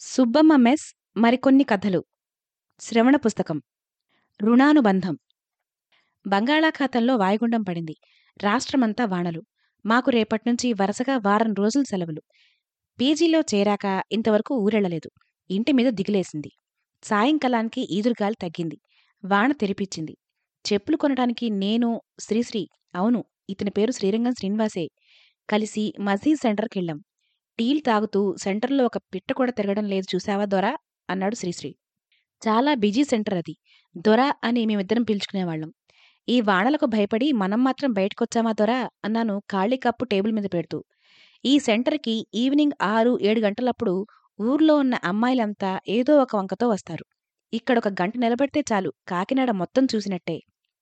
Subbamma mess మరికొన్ని కథలు శ్రవణ పుస్తకం రుణానుబంధం బంగాళాఖాతంలో వాయుగుండం పడింది రాష్ట్రమంతా వానలు మాకు రేపట్నుంచి వరుసగా వారం రోజులు సెలవులు పీజీలో చేరాక ఇంతవరకు ఊరెళ్ళలేదు ఇంటి మీద దిగులేసింది సాయంకాలానికి ఈదురుగాలి తగ్గింది వాన తెరిపించింది చెప్పులు కొనడానికి నేను శ్రీశ్రీ అవును ఇతని పేరు శ్రీరంగం శ్రీనివాసే కలిసి మసీద్ సెంటర్కెళ్ళాం టీలు తాగుతూ సెంటర్లో ఒక పిట్ట కూడా తిరగడం లేదు చూసావా దొరా అన్నాడు శ్రీశ్రీ చాలా బిజీ సెంటర్ అది దొర అని మేమిద్దరం పిలుచుకునేవాళ్ళం ఈ వానలకు భయపడి మనం మాత్రం బయటకొచ్చామా దొరా అన్నాను ఖాళీ కప్పు టేబుల్ మీద పెడుతూ ఈ సెంటర్కి ఈవినింగ్ ఆరు ఏడు గంటలప్పుడు ఊర్లో ఉన్న అమ్మాయిలంతా ఏదో ఒక వంకతో వస్తారు ఇక్కడ ఒక గంట నిలబడితే చాలు కాకినాడ మొత్తం చూసినట్టే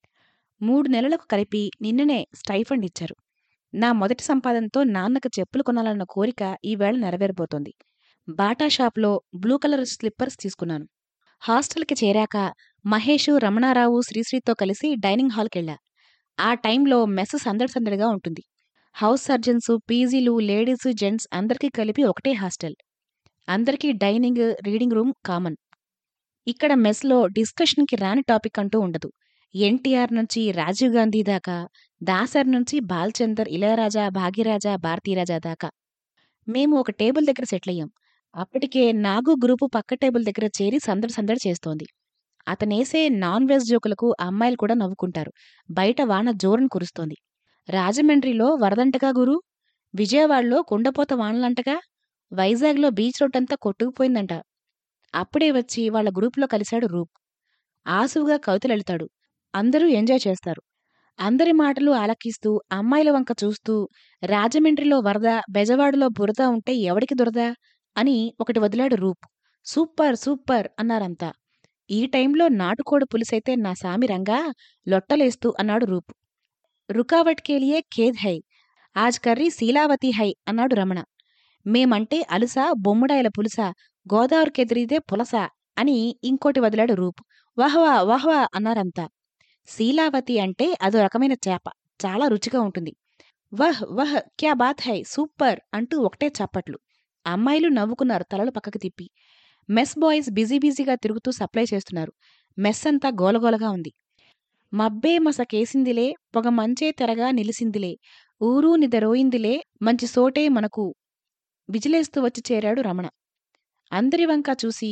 మూడు నెలలకు కలిపి నిన్ననే స్టైఫండ్ ఇచ్చారు నా మొదటి సంపాదనతో నాన్నకు చెప్పులు కొనాలన్న కోరిక ఈవేళ నెరవేరబోతోంది బాటా షాప్లో బ్లూ కలర్ స్లిప్పర్స్ తీసుకున్నాను హాస్టల్కి చేరాక మహేషు రమణారావు శ్రీశ్రీతో కలిసి డైనింగ్ హాల్కెళ్ళా ఆ టైంలో మెస్ సందడి సందడిగా ఉంటుంది హౌస్ సర్జన్స్ పీజీలు లేడీస్ జెంట్స్ అందరికీ కలిపి ఒకటే హాస్టల్ అందరికీ డైనింగ్ రీడింగ్ రూమ్ కామన్ ఇక్కడ మెస్లో డిస్కషన్కి రాని టాపిక్ అంటూ ఉండదు ఎన్టీఆర్ నుంచి రాజీవ్ గాంధీ దాకా దాసర్ నుంచి బాల్చందర్ ఇళయరాజా భాగ్యరాజా భారతీరాజా దాకా మేము ఒక టేబుల్ దగ్గర సెటిల్ అయ్యాం అప్పటికే నాగు గ్రూపు పక్క టేబుల్ దగ్గర చేరి సందడి సందడి చేస్తోంది అతనేసే నాన్ వెజ్ జోకులకు అమ్మాయిలు కూడా నవ్వుకుంటారు బయట వాన జోరును కురుస్తోంది రాజమండ్రిలో వరదంటగా గురు విజయవాడలో కుండపోత వానలంటగా వైజాగ్లో బీచ్ రోడ్ అంతా కొట్టుకుపోయిందంట అప్పుడే వచ్చి వాళ్ళ గ్రూపులో కలిశాడు రూప్ ఆసువుగా కవితలు వెళ్తాడు అందరూ ఎంజాయ్ చేస్తారు అందరి మాటలు ఆలకిస్తూ అమ్మాయిల వంక చూస్తూ రాజమండ్రిలో వరద బెజవాడలో బురద ఉంటే ఎవడికి దురద అని ఒకటి వదిలాడు రూప్ సూపర్ సూపర్ అన్నారంతా ఈ టైంలో నాటుకోడి పులిసైతే నా సామి రంగా లొట్టలేస్తూ అన్నాడు రూప్ రుకావట్ కేలియే ఖేద్ హై ఆజ్ కర్రీ శీలావతి హై అన్నాడు రమణ మేమంటే అలుస బొమ్ముడాయల పులుస గోదావరికెదిరిదే పులస అని ఇంకోటి వదిలాడు రూప్ వహ్వా వహ్వా అన్నారంతా శీలావతి అంటే అదో రకమైన చేప చాలా రుచిగా ఉంటుంది వహ్ వహ్ క్యా బాత్ హై సూపర్ అంటూ ఒకటే చప్పట్లు అమ్మాయిలు నవ్వుకున్నారు తలలు పక్కకు తిప్పి మెస్ బాయ్స్ బిజీ బిజీగా తిరుగుతూ సప్లై చేస్తున్నారు మెస్ అంతా గోలగోలగా ఉంది మబ్బే మసకేసిందిలే పొగ మంచే తెరగా నిలిసిందిలే ఊరూ నిదరోయిందిలే మంచి సోటే మనకు విజిలేస్తూ వచ్చి చేరాడు రమణ అందరి వంక చూసి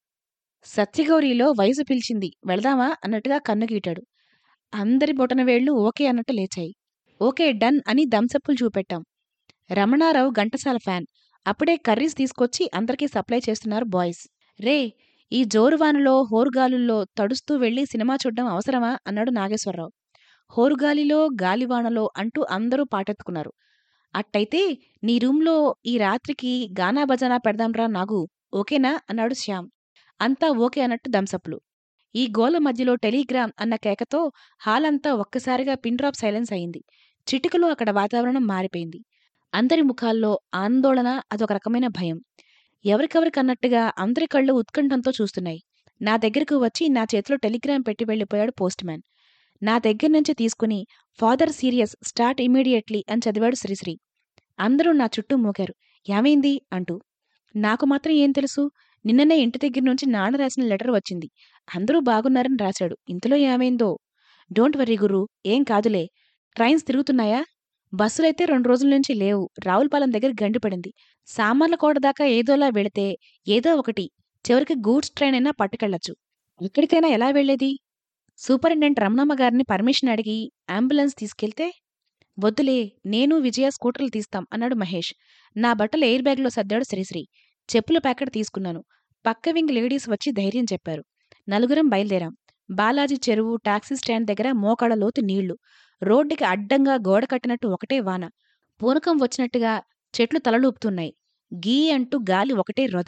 సత్యగౌరిలో వయసు పిలిచింది వెళదామా అన్నట్టుగా కన్ను గీటాడు అందరి బొటనవేళ్లు ఓకే అన్నట్టు లేచాయి ఓకే డన్ అని దంసప్పులు చూపెట్టాం రమణారావు ఘంటసాల ఫ్యాన్ అప్పుడే కర్రీస్ తీసుకొచ్చి అందరికీ సప్లై చేస్తున్నారు బాయ్స్ రే ఈ జోరువానలో హోరుగాలుల్లో తడుస్తూ వెళ్లి సినిమా చూడ్డం అవసరమా అన్నాడు నాగేశ్వరరావు హోరుగాలిలో గాలివానలో అంటూ అందరూ పాటెత్తుకున్నారు అట్టయితే నీ రూంలో ఈ రాత్రికి గానా బజానా పెడదాంరా నాగు ఓకేనా అన్నాడు శ్యామ్ అంతా ఓకే అన్నట్టు దంసప్లు ఈ గోల మధ్యలో టెలిగ్రామ్ అన్న కేకతో హాల్ అంతా ఒక్కసారిగా పిన్ డ్రాప్ సైలెన్స్ అయింది చిటికలో అక్కడ వాతావరణం మారిపోయింది అందరి ముఖాల్లో ఆందోళన అదొక రకమైన భయం ఎవరికెవరికన్నట్టుగా అందరి కళ్ళు ఉత్కంఠంతో చూస్తున్నాయి నా దగ్గరకు వచ్చి నా చేతిలో టెలిగ్రామ్ పెట్టి వెళ్ళిపోయాడు పోస్ట్ మ్యాన్ నా దగ్గర నుంచి తీసుకుని ఫాదర్ సీరియస్ స్టార్ట్ ఇమీడియట్లీ అని చదివాడు శ్రీశ్రీ అందరూ నా చుట్టూ మోగారు ఏమైంది అంటూ నాకు మాత్రం ఏం తెలుసు నిన్ననే ఇంటి దగ్గర నుంచి నాన్న రాసిన లెటర్ వచ్చింది అందరూ బాగున్నారని రాశాడు ఇంతలో ఏమైందో డోంట్ వరీ గురు ఏం కాదులే ట్రైన్స్ తిరుగుతున్నాయా బస్సులైతే రెండు రోజుల నుంచి లేవు రావులపాలెం దగ్గర గండిపడింది సామాన్ల కోట దాకా ఏదోలా వెళితే ఏదో ఒకటి చివరికి గూడ్స్ ట్రైన్ అయినా పట్టుకెళ్లొచ్చు ఎక్కడికైనా ఎలా వెళ్లేది సూపరింటెండెంట్ రమణమ్మ గారిని పర్మిషన్ అడిగి అంబులెన్స్ తీసుకెళ్తే వద్దులే నేను విజయ స్కూటర్లు తీస్తాం అన్నాడు మహేష్ నా బట్టలు ఎయిర్ బ్యాగ్లో సర్దాడు శ్రీశ్రీ చెప్పుల ప్యాకెట్ తీసుకున్నాను పక్క వింగ్ లేడీస్ వచ్చి ధైర్యం చెప్పారు నలుగురం బయలుదేరాం బాలాజీ చెరువు టాక్సీ స్టాండ్ దగ్గర మోకాళ్ళ లోతు నీళ్లు రోడ్డుకి అడ్డంగా గోడ కట్టినట్టు ఒకటే వాన పూనకం వచ్చినట్టుగా చెట్లు తలలూపుతున్నాయి గీ అంటూ గాలి ఒకటే రొద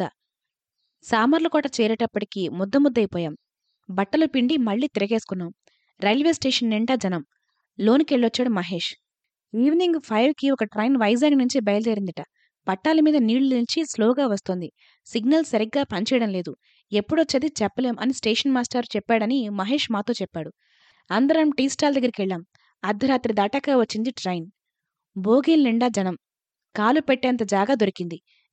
సామర్లకోట చేరేటప్పటికి ముద్ద ముద్దయిపోయాం బట్టలు పిండి మళ్లీ తిరగేసుకున్నాం రైల్వే స్టేషన్ నిండా జనం లోనికెళ్ళొచ్చాడు మహేష్ ఈవినింగ్ ఫైవ్కి ఒక ట్రైన్ వైజాగ్ నుంచి బయలుదేరిందిట పట్టాల మీద నీళ్లు నిలిచి స్లోగా వస్తోంది సిగ్నల్ సరిగ్గా పనిచేయడం లేదు ఎప్పుడొచ్చేది చెప్పలేం అని స్టేషన్ మాస్టర్ చెప్పాడని మహేష్ మాతో చెప్పాడు అందరం టీ స్టాల్ దగ్గరికి వెళ్ళాం అర్ధరాత్రి దాటాక వచ్చింది ట్రైన్ బోగీల్ నిండా జనం కాలు పెట్టేంత జాగా దొరికింది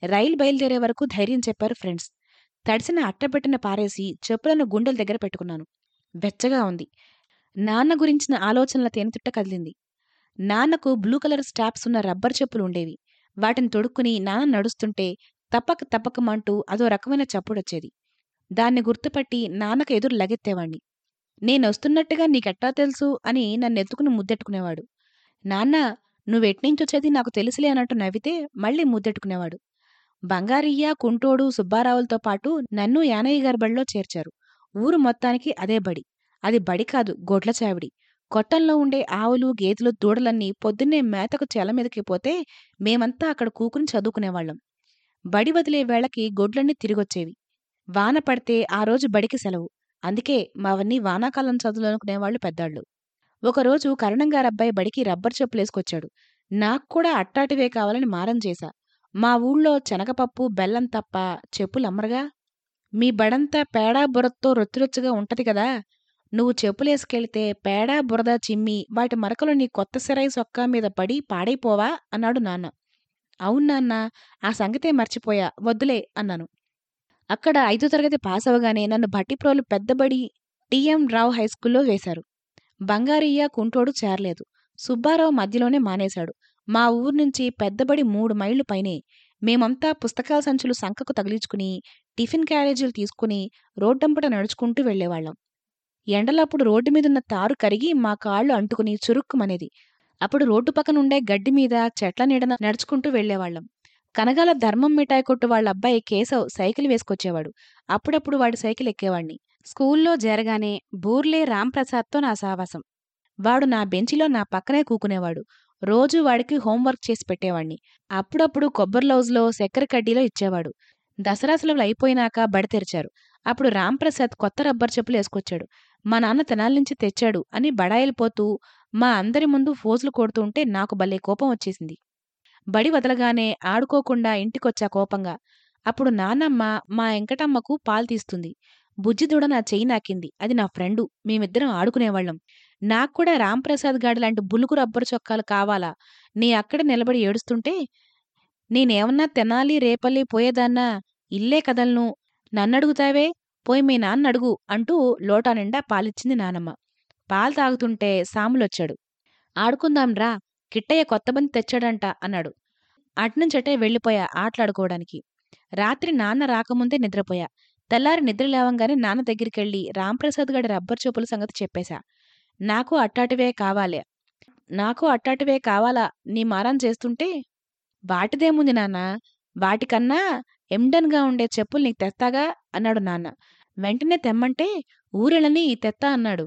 రైలు బయలుదేరే వరకు ధైర్యం చెప్పారు ఫ్రెండ్స్ తడిసిన అట్టపెట్టిన పారేసి చెప్పులను గుండెల దగ్గర పెట్టుకున్నాను వెచ్చగా ఉంది నాన్న గురించిన ఆలోచనల తేనెతుట్ట కదిలింది నాన్నకు బ్లూ కలర్ స్టాప్స్ ఉన్న రబ్బర్ చెప్పులు ఉండేవి వాటిని తొడుక్కుని నాన్న నడుస్తుంటే తప్పక తప్పకమంటూ అదో రకమైన చప్పుడొచ్చేది దాన్ని గుర్తుపట్టి నాన్నకు ఎదురు లగెత్తేవాణ్ణి నేనొస్తున్నట్టుగా నీకెట్టా తెలుసు అని నన్నెత్తుకుని ముద్దెట్టుకునేవాడు నాన్న నువ్వెట్నించొచ్చేది నాకు తెలుసులే అన్నట్టు నవ్వితే మళ్ళీ ముద్దెట్టుకునేవాడు బంగారయ్య కుంటోడు సుబ్బారావులతో పాటు నన్ను యానయ్య గారి బడిలో చేర్చారు ఊరు మొత్తానికి అదే బడి అది బడి కాదు గొడ్ల చావిడి కొట్టంలో ఉండే ఆవులు గేదెలు దూడలన్నీ పొద్దున్నే మేతకు చెల మీదకి పోతే మేమంతా అక్కడ కూకుని చదువుకునేవాళ్ళం బడి వదిలే వేళకి గొడ్లన్నీ తిరిగొచ్చేవి వాన పడితే ఆ రోజు బడికి సెలవు అందుకే మావన్నీ వానాకాలం చదువులు అనుకునేవాళ్లు పెద్దాళ్ళు ఒకరోజు కరణంగారబ్బాయి బడికి రబ్బర్ చెప్పులేసుకొచ్చాడు నాకు కూడా అట్టాటివే కావాలని మారం చేశా మా ఊళ్ళో శనగపప్పు బెల్లం తప్ప చెప్పులమ్మరుగా మీ బడంతా పేడా బురదతో రొత్తురొచ్చుగా ఉంటది కదా నువ్వు చెప్పులేసుకెళ్తే పేడా బురద చిమ్మి వాటి మరకలు నీ కొత్త సిరాయి సొక్కా మీద పడి పాడైపోవా అన్నాడు నాన్న అవును నాన్న ఆ సంగతే మర్చిపోయా వద్దులే అన్నాను అక్కడ ఐదో తరగతి పాస్ అవగానే నన్ను భట్టిప్రోలు పెద్దబడి టిఎం రావు హైస్కూల్లో వేశారు బంగారయ్య కుంటోడు చేరలేదు సుబ్బారావు మధ్యలోనే మానేశాడు మా ఊరు నుంచి పెద్దబడి మూడు మైళ్ళు పైనే మేమంతా పుస్తకాల సంచులు సంకకు తగిలించుకుని టిఫిన్ క్యారేజీలు తీసుకుని రోడ్డంపట నడుచుకుంటూ వెళ్లేవాళ్లం ఎండలప్పుడు రోడ్డు మీదున్న తారు కరిగి మా కాళ్ళు అంటుకుని చురుక్కుమనేది అప్పుడు రోడ్డు పక్కనుండే గడ్డి మీద చెట్ల నీడన నడుచుకుంటూ వెళ్లేవాళ్లం కనగాల ధర్మం మిఠాయి కొట్టు వాళ్ళ అబ్బాయి కేశవ్ సైకిల్ వేసుకొచ్చేవాడు అప్పుడప్పుడు వాడి సైకిల్ ఎక్కేవాణ్ణి స్కూల్లో జరగానే బూర్లే రాంప్రసాద్తో నా సావాసం వాడు నా బెంచిలో నా పక్కనే కూకునేవాడు రోజూ వాడికి హోంవర్క్ చేసి పెట్టేవాణ్ణి అప్పుడప్పుడు కొబ్బరి లౌజ్లో చక్కెర కడ్డీలో ఇచ్చేవాడు దసరా సెలవులు అయిపోయినాక బడి తెరిచారు అప్పుడు రాంప్రసాద్ కొత్త రబ్బర్ చెప్పులు వేసుకొచ్చాడు మా నాన్న తెనాల నుంచి తెచ్చాడు అని బడాయిలు పోతూ మా అందరి ముందు ఫోజులు కొడుతూ ఉంటే నాకు భలే కోపం వచ్చేసింది బడి వదలగానే ఆడుకోకుండా ఇంటికొచ్చా కోపంగా అప్పుడు నాన్నమ్మ మా వెంకటమ్మకు పాలు తీస్తుంది బుజ్జిదూడ నా చెయ్యి నాకింది అది నా ఫ్రెండు మేమిద్దరం ఆడుకునేవాళ్ళం నాక్కూడా రాంప్రసాద్ గాడి లాంటి బులుగు రబ్బరు చొక్కాలు కావాలా నీ అక్కడే నిలబడి ఏడుస్తుంటే నేనేమన్నా తెనాలి రేపల్లి పోయేదాన్నా ఇల్లే కదలను నన్నడుగుతావే పోయి మీ నాన్న అడుగు అంటూ లోటా నిండా పాలిచ్చింది నానమ్మ పాలు తాగుతుంటే సాములొచ్చాడు ఆడుకుందాంరా కిట్టయ్య కొత్త బంతి తెచ్చాడంట అన్నాడు అట్నుంచటే వెళ్ళిపోయా ఆటలాడుకోవడానికి రాత్రి నాన్న రాకముందే నిద్రపోయా తెల్లారి నిద్ర లేవంగానే నాన్న దగ్గరికెళ్ళి రాంప్రసాద్ గడి రబ్బర్ చెప్పుల సంగతి చెప్పేశా నాకు అట్టాటివే కావాలే నాకు అట్టాటివే కావాలా నీ మారం చేస్తుంటే వాటిదేముంది నాన్న వాటికన్నా ఎండన్గా ఉండే చెప్పులు నీకు తెస్తాగా అన్నాడు నాన్న వెంటనే తెమ్మంటే ఊరెళ్ళని తెత్తా అన్నాడు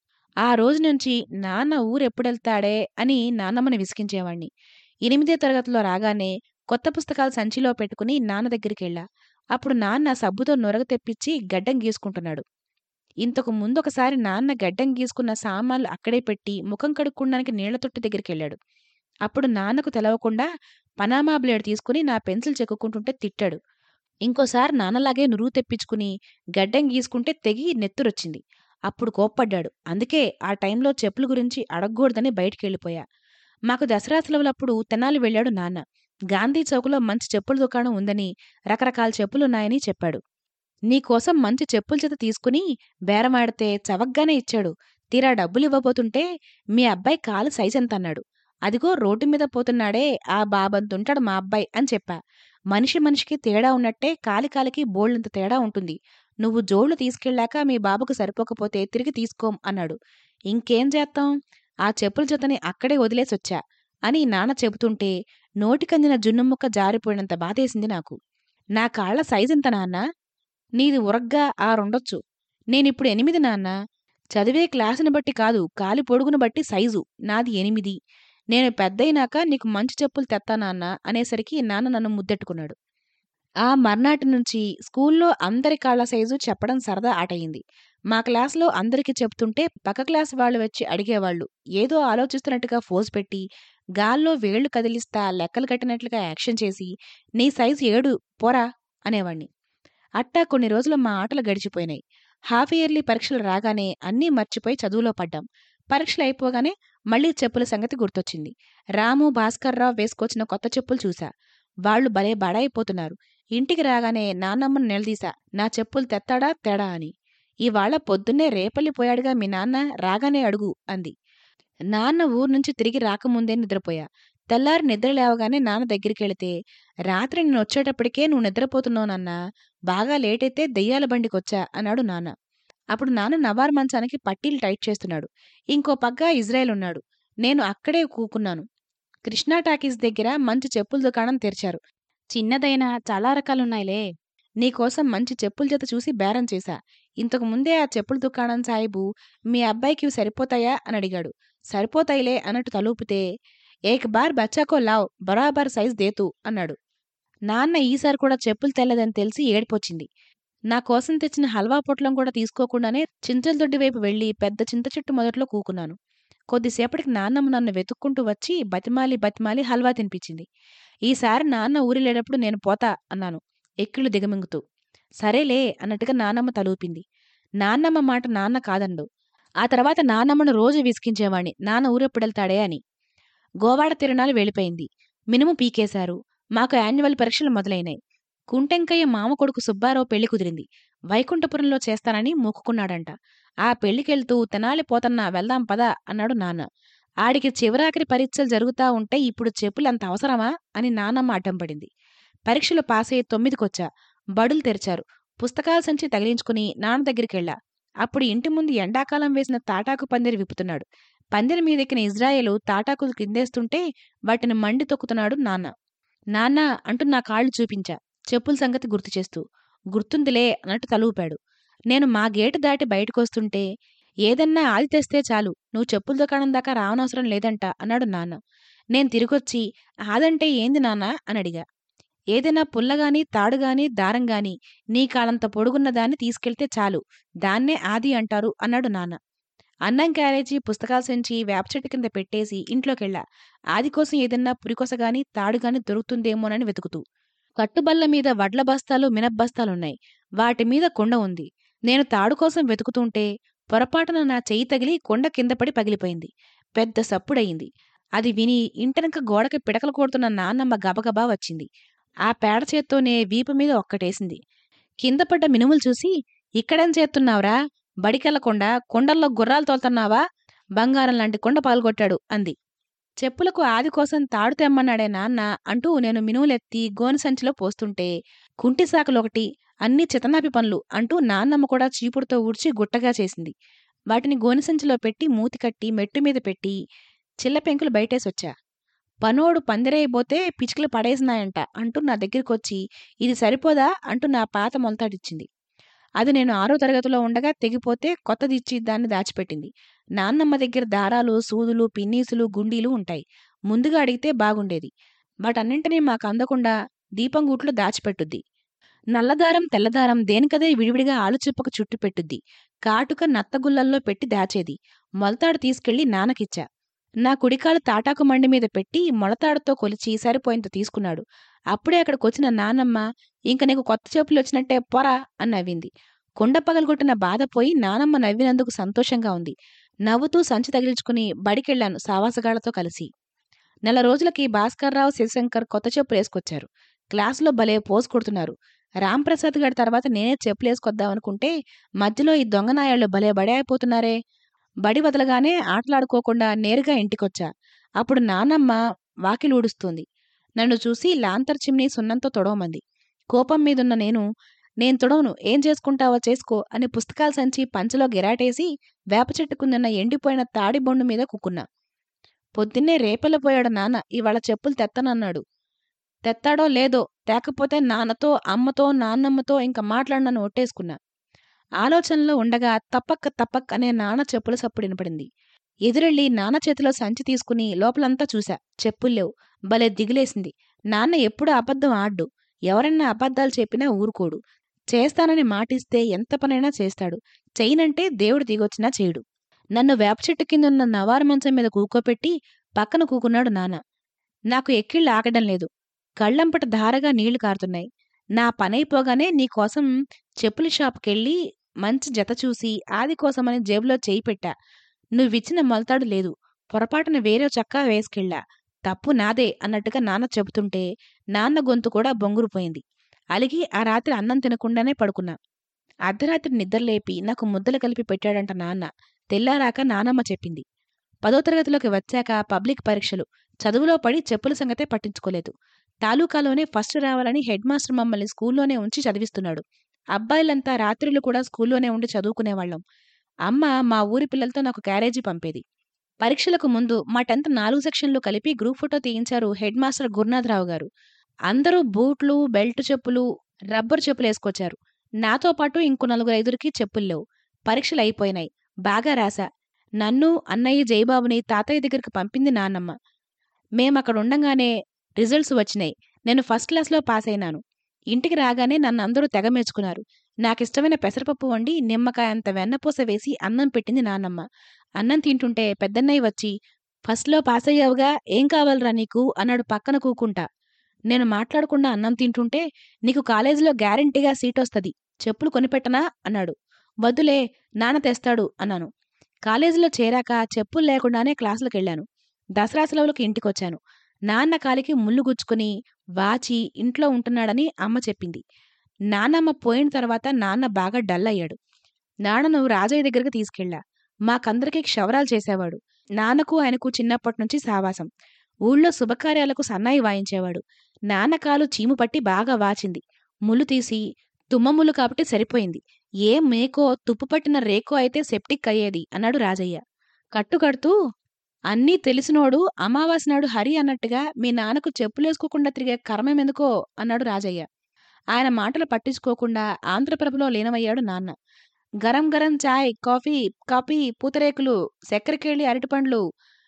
ఆ రోజు నుంచి నాన్న ఊరెప్పుడెళ్తాడే అని నాన్నమ్మని విసిగించేవాణ్ణి ఎనిమిదే తరగతిలో రాగానే కొత్త పుస్తకాలు సంచిలో పెట్టుకుని నాన్న దగ్గరికెళ్ళా అప్పుడు నాన్న సబ్బుతో నొరగ తెప్పించి గడ్డం గీసుకుంటున్నాడు ఇంతకు ముందొకసారి నాన్న గడ్డం గీసుకున్న సామాన్లు అక్కడే పెట్టి ముఖం కడుక్కోడానికి నీళ్ల తొట్టి దగ్గరికెళ్ళాడు అప్పుడు నాన్నకు తెలవకుండా పనామా బ్లేడ్ తీసుకుని నా పెన్సిల్ చెక్కుకుంటుంటే తిట్టాడు ఇంకోసారి నాన్నలాగే నురుగు తెప్పించుకుని గడ్డం గీసుకుంటే తెగి నెత్తురొచ్చింది అప్పుడు కోప్పడ్డాడు అందుకే ఆ టైంలో చెప్పుల గురించి అడగకూడదని బయటికెళ్ళిపోయా మాకు దసరా సెలవులప్పుడు తెనాలి వెళ్ళాడు నాన్న గాంధీ చౌక్లో మంచి చెప్పుల దుకాణం ఉందని రకరకాల చెప్పులున్నాయని చెప్పాడు నీకోసం మంచి చెప్పుల చేత తీసుకుని బేరమాడితే చవగ్గానే ఇచ్చాడు తీరా డబ్బులివ్వబోతుంటే మీ అబ్బాయి కాలు సైజెంత అన్నాడు అదిగో రోడ్డు మీద పోతున్నాడే ఆ బాబంతుంటాడు మా అబ్బాయి అని చెప్పా మనిషి మనిషికి తేడా ఉన్నట్టే కాలి కాలికి బోళ్ళంత తేడా ఉంటుంది నువ్వు జోళ్లు తీసుకెళ్ళాక మీ బాబుకు సరిపోకపోతే తిరిగి తీసుకోం అన్నాడు ఇంకేం చేస్తాం ఆ చెప్పుల జతని అక్కడే వదిలేసొచ్చా అని నాన్న చెబుతుంటే నోటికందిన జున్నుముక్క జారిపోయినంత బాధేసింది నాకు నా కాళ్ల సైజెంత నాన్న నీది ఉరగ్గా ఆరుండొచ్చు నేనిప్పుడు ఎనిమిది నాన్న చదివే క్లాసుని బట్టి కాదు కాలి పొడుగును బట్టి సైజు నాది ఎనిమిది నేను పెద్దయినాక నీకు మంచి చెప్పులు తెత్తా నాన్న అనేసరికి నాన్న నన్ను ముద్దెట్టుకున్నాడు ఆ మర్నాటి నుంచి స్కూల్లో అందరి కాళ్ల సైజు చెప్పడం సరదా ఆటయింది మా క్లాసులో అందరికీ చెప్తుంటే పక్క క్లాస్ వాళ్ళు వచ్చి అడిగేవాళ్ళు ఏదో ఆలోచిస్తున్నట్టుగా ఫోజ్ పెట్టి గాల్లో వేళ్లు కదిలిస్తా లెక్కలు కట్టినట్లుగా యాక్షన్ చేసి నీ సైజు ఏడు పోరా అనేవాణ్ణి అట్టా కొన్ని రోజులు మా ఆటలు గడిచిపోయినాయి హాఫ్ ఇయర్లీ పరీక్షలు రాగానే అన్నీ మర్చిపోయి చదువులో పడ్డాం పరీక్షలు అయిపోగానే మళ్ళీ చెప్పుల సంగతి గుర్తొచ్చింది రాము భాస్కర్రావు వేసుకొచ్చిన కొత్త చెప్పులు చూసా వాళ్ళు భలే బడాయిపోతున్నారు ఇంటికి రాగానే నాన్నమ్మను నిలదీశా నా చెప్పులు తెత్తాడా తేడా అని ఇవాళ పొద్దున్నే రేపల్లి పోయాడుగా మీ నాన్న రాగానే అడుగు అంది నాన్న ఊరు నుంచి తిరిగి రాకముందే నిద్రపోయా తెల్లారి నిద్ర లేవగానే నాన్న దగ్గరికెళితే రాత్రి నేను వచ్చేటప్పటికే నువ్వు నిద్రపోతున్నావు నాన్న బాగా లేట్ అయితే దెయ్యాల బండికొచ్చా అన్నాడు నాన్న అప్పుడు నాన్న నవార్ మంచానికి పట్టీలు టైట్ చేస్తున్నాడు ఇంకో పక్క ఇజ్రాయెల్ ఉన్నాడు నేను అక్కడే కూకున్నాను కృష్ణా టాకీస్ దగ్గర మంచి చెప్పుల దుకాణం తెరిచారు చిన్నదైనా చాలా రకాలున్నాయిలే నీకోసం మంచి చెప్పుల జత చూసి బేరం చేశా ఇంతకు ముందే ఆ చెప్పుల దుకాణం సాయిబు మీ అబ్బాయికి ఇవి సరిపోతాయా అని అడిగాడు సరిపోతాయిలే అన్నట్టు తలూపితే ఏక్ బార్ బచ్చాకో లావ్ బరాబర్ సైజ్ దేతు అన్నాడు నాన్న ఈసారి కూడా చెప్పులు తెల్లదని తెలిసి ఏడిపొచ్చింది నా కోసం తెచ్చిన హల్వా పొట్లం కూడా తీసుకోకుండానే చింతల దొడ్డి వైపు వెళ్లి పెద్ద చింత చెట్టు మొదట్లో కూకున్నాను కొద్దిసేపటికి నాన్నమ్మ నన్ను వెతుక్కుంటూ వచ్చి బతిమాలి బతిమాలి హల్వా తినిపించింది ఈసారి నాన్న ఊరిలేటప్పుడు నేను పోతా అన్నాను ఎక్కిళ్ళు దిగమింగుతూ సరేలే అన్నట్టుగా నాన్నమ్మ తలూపింది నాన్నమ్మ మాట నాన్న కాదండు ఆ తర్వాత నాన్నమ్మను రోజు విసికించేవాణ్ణి నాన్న ఊరెప్పుడెళ్తాడే అని గోవాడ తిరణాలు వెళ్ళిపోయింది మినుము పీకేశారు మాకు యాన్యువల్ పరీక్షలు మొదలైనాయి కుంటెంకయ్య మామ కొడుకు సుబ్బారావు పెళ్లి కుదిరింది వైకుంఠపురంలో చేస్తానని మొక్కుకున్నాడంట ఆ పెళ్లికెళ్తూ తెనాలి పోతన్నా వెళ్దాం పదా అన్నాడు నాన్న ఆడికి చివరాఖరి పరీక్షలు జరుగుతా ఉంటే ఇప్పుడు చెప్పులు అంత అవసరమా అని నాన్నమ్మ అడ్డం పడింది పరీక్షలు పాస్ అయ్యి తొమ్మిదికొచ్చా బడులు తెరిచారు పుస్తకాల సంచి తగిలించుకుని నాన్న దగ్గరికెళ్ళా అప్పుడు ఇంటి ముందు ఎండాకాలం వేసిన తాటాకు పందిరి విప్పుతున్నాడు పందిరి మీదెక్కిన ఇజ్రాయేలు తాటాకులు కిందేస్తుంటే వాటిని మండి తొక్కుతున్నాడు నాన్న నాన్న అంటూ నా కాళ్ళు చూపించా చెప్పుల సంగతి గుర్తు చేస్తూ గుర్తుందిలే అన్నట్టు తలూపాడు నేను మా గేటు దాటి బయటకొస్తుంటే ఏదన్నా ఆది తెస్తే చాలు నువ్వు చెప్పుల దుకాణం దాకా రావనవసరం లేదంట అన్నాడు నాన్న నేను తిరిగొచ్చి ఆదంటే ఏంది నాన్న అని అడిగా ఏదైనా పుల్లగాని తాడుగాని దారంగాని నీ కాలంత పొడుగున్న దాన్ని తీసుకెళ్తే చాలు దాన్నే ఆది అంటారు అన్నాడు నాన్న అన్నం క్యారేజీ పుస్తకాల సంచి వేప చెట్టు కింద పెట్టేసి ఇంట్లోకెళ్ళా ఆది కోసం ఏదన్నా పురికొసగాని తాడుగాని దొరుకుతుందేమోనని వెతుకుతూ కట్టుబల్ల మీద వడ్ల బస్తాలు మినబ్బస్తాలున్నాయి వాటి మీద కొండ ఉంది నేను తాడు కోసం వెతుకుతుంటే పొరపాటున నా చెయ్యి తగిలి కొండ కింద పడి పగిలిపోయింది పెద్ద సప్పుడయింది అది విని ఇంటనక గోడకి పిడకలు కొడుతున్న నాన్నమ్మ గబగబా వచ్చింది ఆ పేడ చేత్తోనే వీపు మీద ఒక్కటేసింది కింద పడ్డ మినుములు చూసి ఇక్కడేం చేస్తున్నావురా బడికెళ్లకుండా కొండల్లో గుర్రాలు తోలుతున్నావా బంగారం లాంటి కొండ పాల్గొట్టాడు అంది చెప్పులకు ఆది కోసం తాడు తెమ్మన్నాడే నాన్న అంటూ నేను మినువులెత్తి గోను సంచిలో పోస్తుంటే కుంటి సాకులొకటి అన్ని చితనాపి పనులు అంటూ నాన్నమ్మ కూడా చీపుడుతో ఊడ్చి గుట్టగా చేసింది వాటిని గోనె సంచిలో పెట్టి మూతి కట్టి మెట్టు మీద పెట్టి చిల్ల పెంకులు బయటేసొచ్చా పనోడు పందిరైపోతే పిచ్చుకలు పడేసినాయంట అంటూ నా దగ్గరికొచ్చి ఇది సరిపోదా అంటూ నా పాత మొలతాడిచ్చింది అది నేను ఆరో తరగతిలో ఉండగా తెగిపోతే కొత్తదిచ్చి దాన్ని దాచిపెట్టింది నాన్నమ్మ దగ్గర దారాలు సూదులు పిన్నీసులు గుండీలు ఉంటాయి ముందుగా అడిగితే బాగుండేది వాటన్నింటినీ మాకు అందకుండా దీపం గూట్లో దాచిపెట్టుద్ది నల్లదారం తెల్లదారం దేనికదే విడివిడిగా ఆలుచిప్పకు చుట్టు పెట్టుద్ది కాటుక నత్తగుల్లల్లో పెట్టి దాచేది మొలతాడు తీసుకెళ్లి నాన్నకిచ్చా నా కుడికాలు తాటాకు మండి మీద పెట్టి మొలతాడుతో కొలిచి సరిపోయింత తీసుకున్నాడు అప్పుడే అక్కడికొచ్చిన నానమ్మ ఇంక నీకు కొత్త చెప్పులు వచ్చినట్టే పొరా అని నవ్వింది కొండ పగలగొట్టిన బాధ పోయి నానమ్మ నవ్వినందుకు సంతోషంగా ఉంది నవ్వుతూ సంచి తగిలించుకుని బడికెళ్లాను సావాసగాళ్లతో కలిసి నెల రోజులకి భాస్కర్రావు శివశంకర్ కొత్త చెప్పులు వేసుకొచ్చారు క్లాసులో భలే పోజు కొడుతున్నారు రాంప్రసాద్ గారి తర్వాత నేనే చెప్పులు వేసుకొద్దామనుకుంటే మధ్యలో ఈ దొంగనాయాళ్ళు భలే బడి అయిపోతున్నారే బడి వదలగానే ఆటలాడుకోకుండా నేరుగా ఇంటికొచ్చా అప్పుడు నానమ్మ వాకిలి ఊడుస్తుంది నన్ను చూసి లాంతర్ చిమ్నీ సున్నంతో తొడవమంది కోపం మీదున్న నేను నేను తొడవను ఏం చేసుకుంటావో చేసుకో అని పుస్తకాల సంచి పంచలో గిరాటేసి వేప చెట్టుకుందన్న ఎండిపోయిన తాడి బొండు మీద కుక్కున్నా పొద్దున్నే రేపెళ్ళపోయాడు నాన్న ఇవాళ చెప్పులు తెత్తనన్నాడు తెత్తాడో లేదో తేకపోతే నాన్నతో అమ్మతో నాన్నమ్మతో ఇంక మాట్లాడినను ఒట్టేసుకున్నా ఆలోచనలో ఉండగా తప్పక్క తప్పక్ అనే నాన్న చెప్పుల సప్పుడు వినపడింది ఎదురెళ్ళి నాన్న చేతిలో సంచి తీసుకుని లోపలంతా చూశా చెప్పుల్లేవు భలే దిగులేసింది నాన్న ఎప్పుడు అబద్ధం ఆడ్డు ఎవరన్నా అబద్ధాలు చెప్పినా ఊరుకోడు చేస్తానని మాటిస్తే ఎంత పనైనా చేస్తాడు చెయ్యనంటే దేవుడు దిగొచ్చినా చేయడు నన్ను వేప చెట్టు కిందున్న నవారు మంచం మీద కూకోపెట్టి పక్కన కూకున్నాడు నాన్న నాకు ఎక్కిళ్ళు ఆగడం లేదు కళ్ళంపట ధారగా నీళ్లు కారుతున్నాయి నా పనైపోగానే నీకోసం చెప్పుల షాపుకెళ్ళి మంచి జత చూసి ఆది కోసమని జేబులో చేయి పెట్టా నువ్విచ్చిన మొలతాడు లేదు పొరపాటున వేరే చక్కా వేసుకెళ్ళా తప్పు నాదే అన్నట్టుగా నాన్న చెబుతుంటే నాన్న గొంతు కూడా బొంగురుపోయింది అలిగి ఆ రాత్రి అన్నం తినకుండానే పడుకున్నా అర్ధరాత్రి నిద్రలేపి నాకు ముద్దలు కలిపి పెట్టాడంట నాన్న తెల్లారాక నానమ్మ చెప్పింది పదో తరగతిలోకి వచ్చాక పబ్లిక్ పరీక్షలు చదువులో పడి చెప్పుల సంగతే పట్టించుకోలేదు తాలూకాలోనే ఫస్ట్ రావాలని హెడ్ మాస్టర్ మమ్మల్ని స్కూల్లోనే ఉంచి చదివిస్తున్నాడు అబ్బాయిలంతా రాత్రులు కూడా స్కూల్లోనే ఉండి చదువుకునేవాళ్ళం అమ్మ మా ఊరి పిల్లలతో నాకు క్యారేజీ పంపేది పరీక్షలకు ముందు మా టెన్త్ నాలుగు సెక్షన్లు కలిపి గ్రూప్ ఫోటో తీయించారు హెడ్ మాస్టర్ గురునాథరావు గారు అందరూ బూట్లు బెల్ట్ చెప్పులు రబ్బర్ చెప్పులు వేసుకొచ్చారు నాతో పాటు ఇంకో నలుగురు ఐదుగురికి చెప్పులు లేవు పరీక్షలు అయిపోయినాయి బాగా రాసా నన్ను అన్నయ్య జయబాబుని తాతయ్య దగ్గరికి పంపింది నాన్నమ్మ మేమక్కడ ఉండంగానే రిజల్ట్స్ వచ్చినాయి నేను ఫస్ట్ క్లాస్లో పాస్ అయినాను ఇంటికి రాగానే నన్ను అందరూ తెగ మెచ్చుకున్నారు నాకిష్టమైన పెసరపప్పు వండి నిమ్మకాయ అంత వెన్నపూస వేసి అన్నం పెట్టింది నాన్నమ్మ అన్నం తింటుంటే పెద్దన్నయ్య వచ్చి ఫస్ట్లో పాస్ అయ్యావుగా ఏం కావాలరా నీకు అన్నాడు పక్కన కూకుంటా నేను మాట్లాడకుండా అన్నం తింటుంటే నీకు కాలేజీలో గ్యారంటీగా సీట్ వస్తది చెప్పులు కొనిపెట్టనా అన్నాడు వద్దులే నాన్న తెస్తాడు అన్నాను కాలేజీలో చేరాక చెప్పులు లేకుండానే క్లాసులకు వెళ్ళాను దసరా సెలవులకు ఇంటికొచ్చాను నాన్న కాలికి ముళ్ళు గుచ్చుకుని వాచి ఇంట్లో ఉంటున్నాడని అమ్మ చెప్పింది నాన్నమ్మ పోయిన తర్వాత నాన్న బాగా డల్ అయ్యాడు నాన్నను రాజయ్య దగ్గరికి తీసుకెళ్ళా మాకందరికీ క్షవరాలు చేసేవాడు నాన్నకు ఆయనకు చిన్నప్పటి నుంచి సావాసం ఊళ్ళో శుభకార్యాలకు సన్నాయి వాయించేవాడు నాన్న కాలు చీము పట్టి బాగా వాచింది ముళ్ళు తీసి తుమ్మముళ్ళు కాబట్టి సరిపోయింది ఏ మేకో తుప్పు పట్టిన రేకో అయితే సెప్టిక్ అయ్యేది అన్నాడు రాజయ్య కట్టు కడుతూ అన్నీ తెలిసినోడు అమావాస్య నాడు హరి అన్నట్టుగా మీ నాన్నకు చెప్పులేసుకోకుండా తిరిగే కర్మమెందుకో అన్నాడు రాజయ్య ఆయన మాటలు పట్టించుకోకుండా ఆంధ్రప్రభలో లీనమయ్యాడు నాన్న గరం గరం చాయ్ కాఫీ కాఫీ పూతరేకులు చక్కెరకేళి అరటిపండ్లు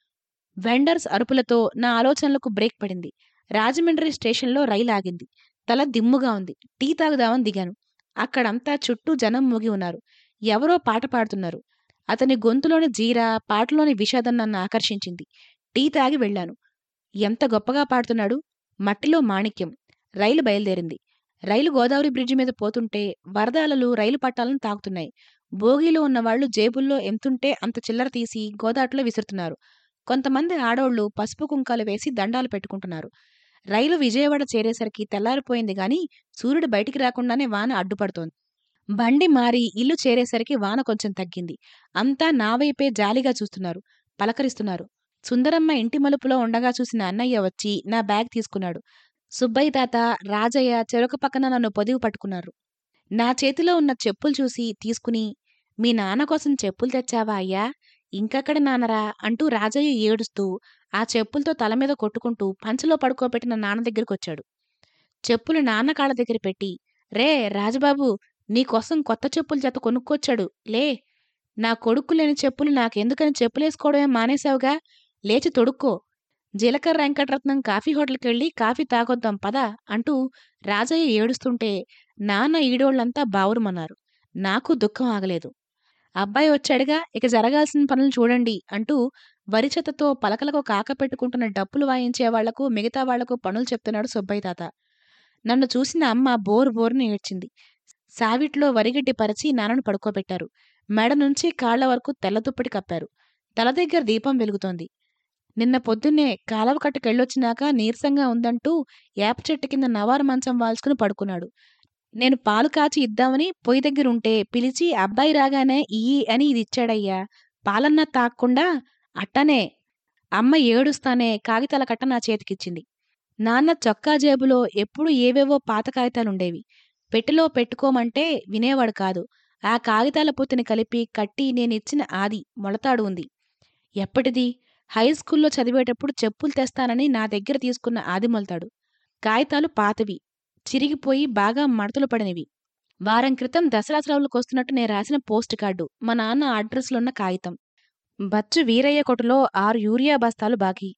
వెండర్స్ అరుపులతో నా ఆలోచనలకు బ్రేక్ పడింది రాజమండ్రి స్టేషన్లో రైలు ఆగింది తల దిమ్ముగా ఉంది టీ తాగుదామని దిగాను అక్కడంతా చుట్టూ జనం మూగి ఉన్నారు ఎవరో పాట పాడుతున్నారు అతని గొంతులోని జీరా పాటలోని విషాదం నన్ను ఆకర్షించింది టీ తాగి వెళ్ళాను ఎంత గొప్పగా పాడుతున్నాడు మట్టిలో మాణిక్యం రైలు బయలుదేరింది రైలు గోదావరి బ్రిడ్జి మీద పోతుంటే వరదాలలు రైలు పట్టాలను తాకుతున్నాయి బోగీలో ఉన్నవాళ్లు జేబుల్లో ఎంతుంటే అంత చిల్లర తీసి గోదాట్లో విసురుతున్నారు కొంతమంది ఆడోళ్లు పసుపు కుంకాలు వేసి దండాలు పెట్టుకుంటున్నారు రైలు విజయవాడ చేరేసరికి తెల్లారిపోయింది గాని సూర్యుడు బయటికి రాకుండానే వాన అడ్డుపడుతోంది బండి మారి ఇల్లు చేరేసరికి వాన కొంచెం తగ్గింది అంతా నా వైపే జాలిగా చూస్తున్నారు పలకరిస్తున్నారు సుందరమ్మ ఇంటి మలుపులో ఉండగా చూసిన అన్నయ్య వచ్చి నా బ్యాగ్ తీసుకున్నాడు సుబ్బయ్య తాత రాజయ్య చెరొక పక్కన నన్ను పొదివి పట్టుకున్నారు నా చేతిలో ఉన్న చెప్పులు చూసి తీసుకుని మీ నాన్న కోసం చెప్పులు తెచ్చావా అయ్యా ఇంకక్కడ నాన్నరా అంటూ రాజయ్య ఏడుస్తూ ఆ చెప్పులతో తల మీద కొట్టుకుంటూ పంచలో పడుకోబెట్టిన నాన్న దగ్గరికి వచ్చాడు చెప్పులు నాన్న కాళ్ళ దగ్గర పెట్టి రే రాజబాబు నీకోసం కొత్త చెప్పులు జత కొనుక్కొచ్చాడు లే నా కొడుకు లేని చెప్పులు నాకెందుకని చెప్పులేసుకోవడమే మానేశావుగా లేచి తొడుక్కో జీలకర్ర వెంకటరత్నం కాఫీ హోటల్కి వెళ్ళి కాఫీ తాగొద్దాం పదా అంటూ రాజయ్య ఏడుస్తుంటే నాన్న ఈడోళ్లంతా బావురుమన్నారు నాకు దుఃఖం ఆగలేదు అబ్బాయి వచ్చాడుగా ఇక జరగాల్సిన పనులు చూడండి అంటూ వరిచెత్తతో పలకలకు కాక పెట్టుకుంటున్న డప్పులు వాయించే వాళ్లకు మిగతా వాళ్లకు పనులు చెప్తున్నాడు సుబ్బయ్య తాత నన్ను చూసిన అమ్మ బోరు బోరుని ఏడ్చింది సావిట్లో వరిగడ్డి పరిచి నాన్నను పడుకోబెట్టారు మెడ నుంచి కాళ్ల వరకు తెల్ల దుప్పటి కప్పారు తల దగ్గర దీపం వెలుగుతోంది నిన్న పొద్దున్నే కాలవ కట్టుకెళ్ళొచ్చినాక నీరసంగా ఉందంటూ యాప చెట్టు కింద నవారు మంచం వాల్చుకుని పడుకున్నాడు నేను పాలు కాచి ఇద్దామని పొయ్యి దగ్గర ఉంటే పిలిచి అబ్బాయి రాగానే ఇయ్యి అని ఇది ఇచ్చాడయ్యా పాలన్నా తాక్కుండా అట్టనే అమ్మ ఏడుస్తానే కాగితాల కట్ట నా చేతికిచ్చింది నాన్న చొక్కా జేబులో ఎప్పుడు ఏవేవో పాత కాగితాలుండేవి పెట్టెలో పెట్టుకోమంటే వినేవాడు కాదు ఆ కాగితాల పొత్తిని కలిపి కట్టి నేనిచ్చిన ఆది మొలతాడు ఉంది ఎప్పటిది హై స్కూల్లో చదివేటప్పుడు చెప్పులు తెస్తానని నా దగ్గర తీసుకున్న ఆది మొలతాడు కాగితాలు పాతవి చిరిగిపోయి బాగా మడతలు పడినవి వారం క్రితం దసరా సెలవులకు వస్తున్నట్టు నేను రాసిన పోస్ట్ కార్డు మా నాన్న అడ్రస్లున్న కాగితం బచ్చు వీరయ్య కొట్టులో ఆరు యూరియా బస్తాలు బాకీ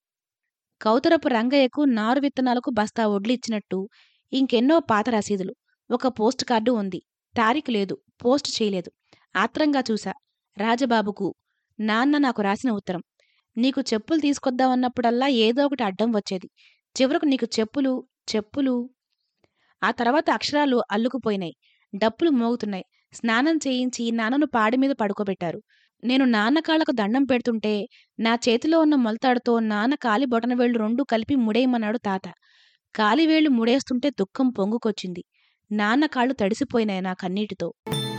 కౌతరపు రంగయ్యకు నారు విత్తనాలకు బస్తా ఒడ్లు ఇచ్చినట్టు ఇంకెన్నో పాత రసీదులు ఒక పోస్ట్ కార్డు ఉంది తారీఖు లేదు పోస్ట్ చేయలేదు ఆత్రంగా చూసా రాజబాబుకు నాన్న నాకు రాసిన ఉత్తరం నీకు చెప్పులు తీసుకొద్దామన్నప్పుడల్లా ఏదో ఒకటి అడ్డం వచ్చేది చివరకు నీకు చెప్పులు చెప్పులు ఆ తర్వాత అక్షరాలు అల్లుకుపోయినాయి డప్పులు మోగుతున్నాయి స్నానం చేయించి నాన్నను పాడి మీద పడుకోబెట్టారు నేను నాన్న కాళ్ళకు దండం పెడుతుంటే నా చేతిలో ఉన్న మొలతాడుతో నాన్న కాలి బొటనవేళ్లు రెండూ కలిపి ముడేయమన్నాడు తాత కాలివేళ్లు ముడేస్తుంటే దుఃఖం పొంగుకొచ్చింది నాన్న కాళ్ళు తడిసిపోయినాయి నా కన్నీటితో